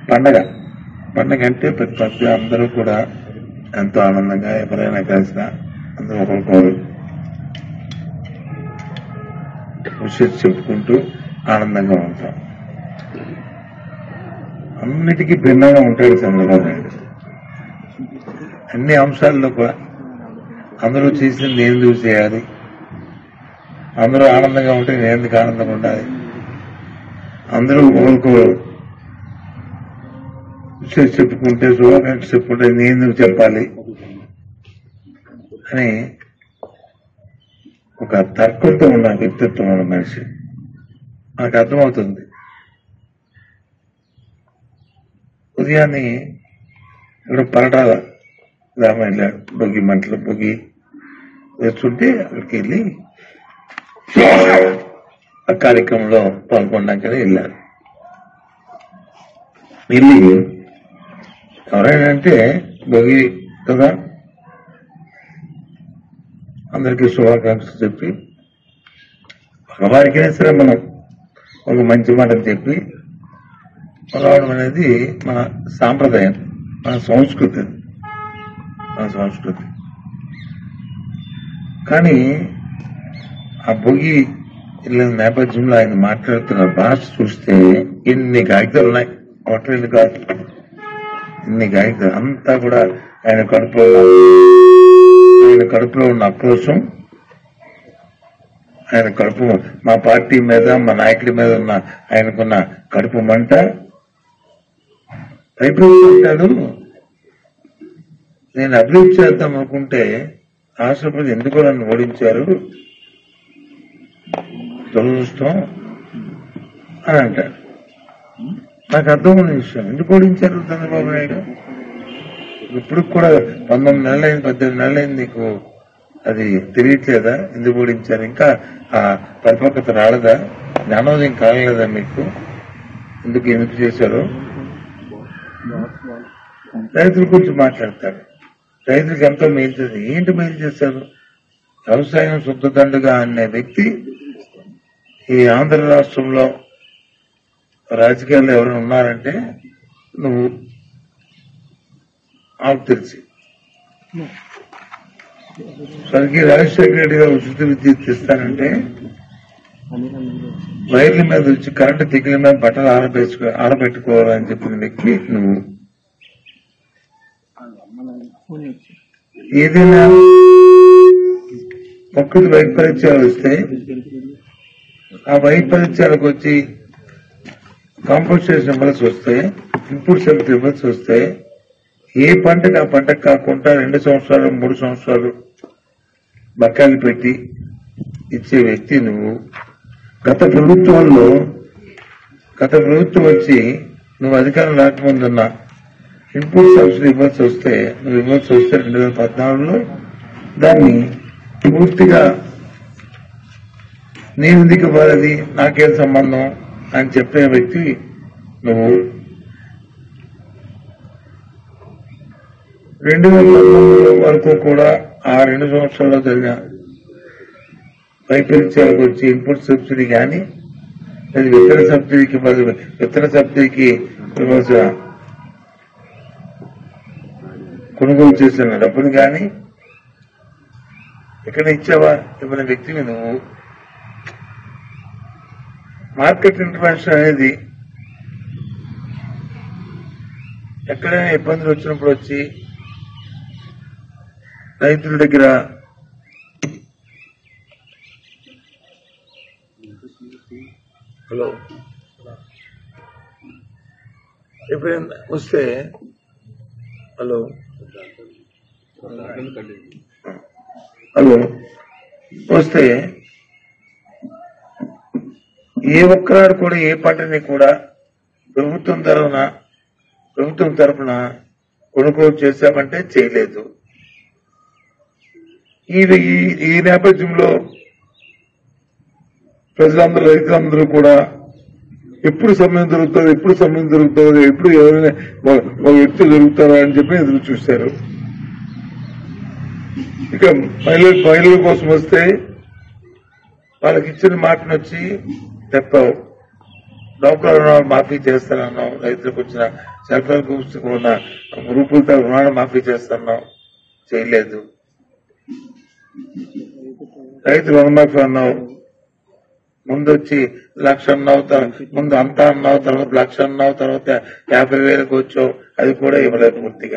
పండగ పండగ అంటే ప్రతి ప్రతి అందరూ కూడా ఎంతో ఆనందంగా ఎవరైనా కలిసినా అందరూ ఒకరికొకరు విషయం చెప్పుకుంటూ ఆనందంగా ఉంటాం అన్నిటికీ భిన్నంగా ఉంటాడు చంద్రబాబు నాయుడు అన్ని అంశాల్లో కూడా అందరూ చేసింది నేను ఎందుకు చేయాలి అందరూ ఆనందంగా ఉంటే నేను ఎందుకు ఆనందంగా ఉండాలి అందరూ ఒకరికొకరు విషయం చెప్పుకుంటే శుభాకాంక్షలు చెప్పుకుంటే నేను ఎందుకు చెప్పాలి అని ఒక తర్కంతో ఉన్న వ్యక్తిత్వం ఉన్న మనిషి నాకు అర్థమవుతుంది ఉదయాన్నే ఇక్కడ పరటాల గ్రామం వెళ్ళాడు బొగ్గి మంటలు బొగ్గి వేస్తుంటే అక్కడికి వెళ్ళి ఆ కార్యక్రమంలో పాల్గొనడానికి వెళ్ళారు వెళ్ళి ఎవరైనా అంటే భోగి కదా అందరికీ శుభాకాంక్షలు చెప్పి మగవారికైనా సరే మనం ఒక మంచి మాటలు చెప్పి రావడం అనేది మన సాంప్రదాయం మన సంస్కృతి అది. మన సంస్కృతి కానీ ఆ భోగి వెళ్ళిన నేపథ్యంలో ఆయన మాట్లాడుతున్న భాష చూస్తే ఎన్ని కాగితాలు ఉన్నాయి ఒకటి రెండు కాదు ఇన్ని కాగితాలు అంతా కూడా ఆయన కడుపులో ఉన్న- ఆయన కడుపులో ఉన్న ఆక్రోశం ఆయన కడుపు మా పార్టీ మీద మా నాయకుడి మీద ఉన్న ఆయనకున్న కడుపు మంట భయపడుతుంటాడు నేను అభివృద్ధి చేద్దాం అనుకుంటే రాష్ట్రపతి ఎందుకు నన్ను ఓడించారు దురదృష్టం అని అంటాడు నాకు అర్థమైన విషయం ఎందుకు ఓడించారు చంద్రబాబు నాయుడు ఇప్పుడు కూడా పంతొమ్మిది నెలలైంది పద్దెనిమిది నెలలైంది నీకు అది తెలియట్లేదా ఎందుకు ఓడించారు ఇంకా ఆ పరిపక్వత రాలేదా జ్ఞానోదయం కాలేదా మీకు ఎందుకు ఎందుకు చేశారు రైతుల గురించి మాట్లాడతారు రైతులకు ఎంతో మేలు చేశారు ఏంటి మేలు చేశారు వ్యవసాయం శుద్ధదండుగా అనే వ్యక్తి ఈ ఆంధ్ర రాష్ట్రంలో రాజకీయాల్లో ఎవరైనా ఉన్నారంటే నువ్వు ఆకు తెలిసి స్వర్గీయ రాజశేఖర రెడ్డి గారు ఉచిత విద్యుత్ ఇస్తానంటే వైర్ల మీద వచ్చి కరెంటు దిగుల మీద బట్టలు ఆరబెట్టుకో ఆరబెట్టుకోవాలని చెప్పిన వ్యక్తి నువ్వు ఏదైనా మొక్కలు వైపరీత్యాలు వస్తే ఆ వైపరీత్యాలకు వచ్చి కాంపోస్టేషన్ ఇవ్వాల్సి వస్తే ఇన్పుట్ సెల్ఫ్ ఇవ్వాల్సి వస్తే ఏ పంటకు ఆ పంటకు కాకుండా రెండు సంవత్సరాలు మూడు సంవత్సరాలు బకాయిలు పెట్టి ఇచ్చే వ్యక్తి నువ్వు గత ప్రభుత్వంలో గత ప్రభుత్వం వచ్చి నువ్వు అధికారం రాకముందున్న ఇన్పుట్ సబ్సిడీ ఇవ్వాల్సి వస్తే నువ్వు ఇవ్వాల్సి వస్తే రెండు వేల పద్నాలుగులో దాన్ని పూర్తిగా నేను ఎందుకు ఇవ్వాలి నాకేం సంబంధం అని చెప్పే వ్యక్తి నువ్వు రెండు వేల పంతొమ్మిది వరకు కూడా ఆ రెండు సంవత్సరాల్లో జరిగిన వైపరీత్యాలకు వచ్చి ఇన్పుట్ సబ్సిడీ కానీ లేదా విత్తన సబ్సిడీకి బదులు విత్తన సబ్సిడీకి ఇవ్వాల్సిన కొనుగోలు చేసిన డబ్బులు కానీ ఎక్కడ ఇచ్చావా ఇవ్వని వ్యక్తిని నువ్వు మార్కెట్ ఇంటర్వెన్షన్ అనేది ఎక్కడైనా ఇబ్బందులు వచ్చినప్పుడు వచ్చి రైతుల దగ్గర హలో ఎప్పుడైనా వస్తే హలో హలో వస్తే ఏ ఒక్కనాడు కూడా ఏ పంటని కూడా ప్రభుత్వం తరఫున ప్రభుత్వం తరఫున కొనుగోలు చేశామంటే చేయలేదు ఈ ఈ- ఈ నేపథ్యంలో ప్రజలందరూ రైతులందరూ కూడా ఎప్పుడు సమయం దొరుకుతుంది ఎప్పుడు సమయం దొరుకుతుంది ఎప్పుడు ఎవరైనా ఒక ఒక వ్యక్తి దొరుకుతారా అని చెప్పి ఎదురు చూశారు ఇక మహిళల మహిళల కోసం వస్తే వాళ్ళకి ఇచ్చిన మాటను వచ్చి తెప్పావు డోక్రా రుణాలు మాఫీ చేస్తానన్నాం రైతులకు వచ్చిన సెల్ఫ్ హెల్ప్ గ్రూప్స్ ఉన్న గ్రూపులతో రుణాలు మాఫీ చేస్తున్నాం చేయలేదు రైతు రుణమాఫీ అన్నావు ముందు వచ్చి లక్ష అన్నావు తర్వా- ముందు అంతా అన్నావు తర్వాత లక్ష అన్నావు తర్వాత యాభై వేలకు వచ్చావు అది కూడా ఇవ్వలేదు పూర్తిగా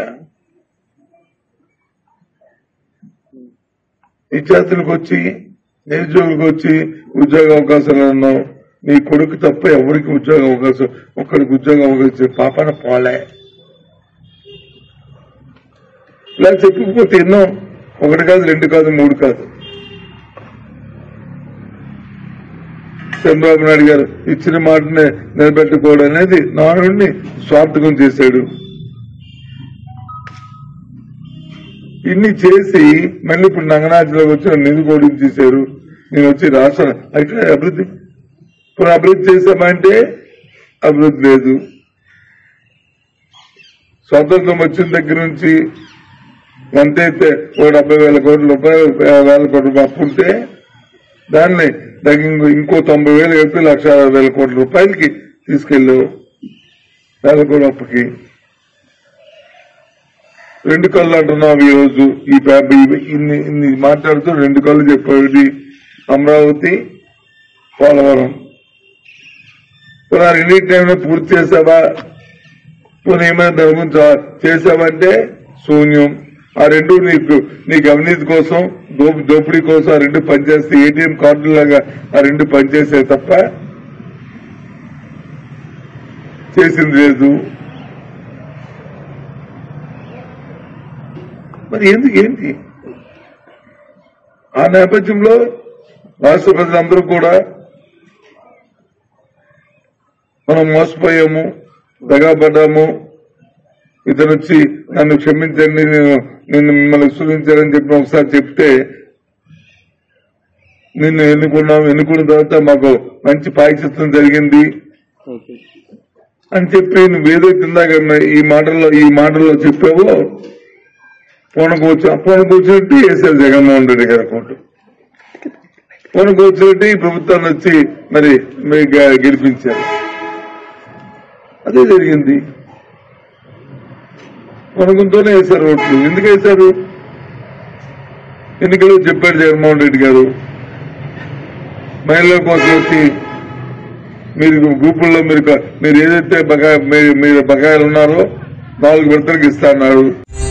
విద్యార్థులకు వచ్చి నిరుద్యోగులకు వచ్చి ఉద్యోగ అవకాశాలు అన్నావు నీ కొడుకు తప్ప ఎవరికి ఉద్యోగ అవకాశం ఒక్కడికి ఉద్యోగ అవకాశం పాపన పోలే ఇలా చెప్పకపోతే ఎన్నో ఒకటి కాదు రెండు కాదు మూడు కాదు చంద్రబాబు నాయుడు గారు ఇచ్చిన మాటనే నిలబెట్టుకోవడం అనేది నానుడిని స్వార్థకం చేశాడు ఇన్ని చేసి మళ్ళీ ఇప్పుడు నంగనాథ్లోకి వచ్చి నన్ను నిధి ఓడించేశారు నేను వచ్చి రాష్ట్ర అయితే అభివృద్ధి ఇప్పుడు అభివృద్ధి చేశామంటే అభివృద్ధి లేదు స్వాతంత్రం వచ్చిన దగ్గర నుంచి ఎంతైతే ఓ డెబ్బై వేల కోట్ల రూపాయలు వేల కోట్ల రూపాయలు అప్పు ఉంటే దాన్ని దానికి ఇంకో- ఇంకో తొంభై వేలు కలిపి లక్ష అరవై వేల కోట్ల రూపాయలకి తీసుకెళ్ళు వేల కోట్ల అప్పుకి రెండు కళ్ళు అంటున్నావు ఈ రోజు ఈ పేపర్ ఈ- ఇన్ని ఇన్ని మాట్లాడుతూ రెండు కళ్ళు చెప్పేది అమరావతి పోలవరం పునః రెండింటినైనా పూర్తి చేసావా పునః ఏమైనా దాని గురించి ఆ- చేసావంటే శూన్యం ఆ రెండు నీకు నీకు అవినీతి కోసం దోపి దోపిడీ కోసం ఆ రెండు పనిచేస్తే ఏటీఎం కార్డులాగా ఆ రెండు పనిచేసే తప్ప చేసింది లేదు మరి ఎందుకు ఏంటి ఆ నేపథ్యంలో రాష్ట్ర ప్రజలందరూ కూడా మనం మోసపోయాము దగాపడ్డాము ఇతను వచ్చి నన్ను క్షమించండి నేను నిన్ను మిమ్మల్ని సూచించాలని చెప్పి ఒకసారి చెప్తే నిన్ను ఎన్నుకున్నాం ఎన్నుకున్న తర్వాత మాకు మంచి పాయచిత్రం జరిగింది ఓకే అని చెప్పి నువ్వేదో కిందాక ఈ మాటల్లో ఈ మాటల్లో చెప్పావో పూనకూర్చు పూనకూర్చున్నట్టు వేశారు జగన్మోహన్ రెడ్డి గారి కోర్టు పూనకూర్చున్నట్టు ఈ ప్రభుత్వాన్ని వచ్చి మరి మరి గ- గెలిపించారు అదే జరిగింది పూనకంతోనే వేశారు ఓట్లు ఎందుకు వేశారు ఎన్నికల్లో చెప్పాడు జగన్మోహన్ రెడ్డి గారు మహిళల కోసం వచ్చి మీరు గ్రూపుల్లో మీరు క- మీరు ఏదైతే బకాయి మీరు- మీరు బకాయిలు ఉన్నారో నాలుగు విడతలకు ఇస్తా అన్నారు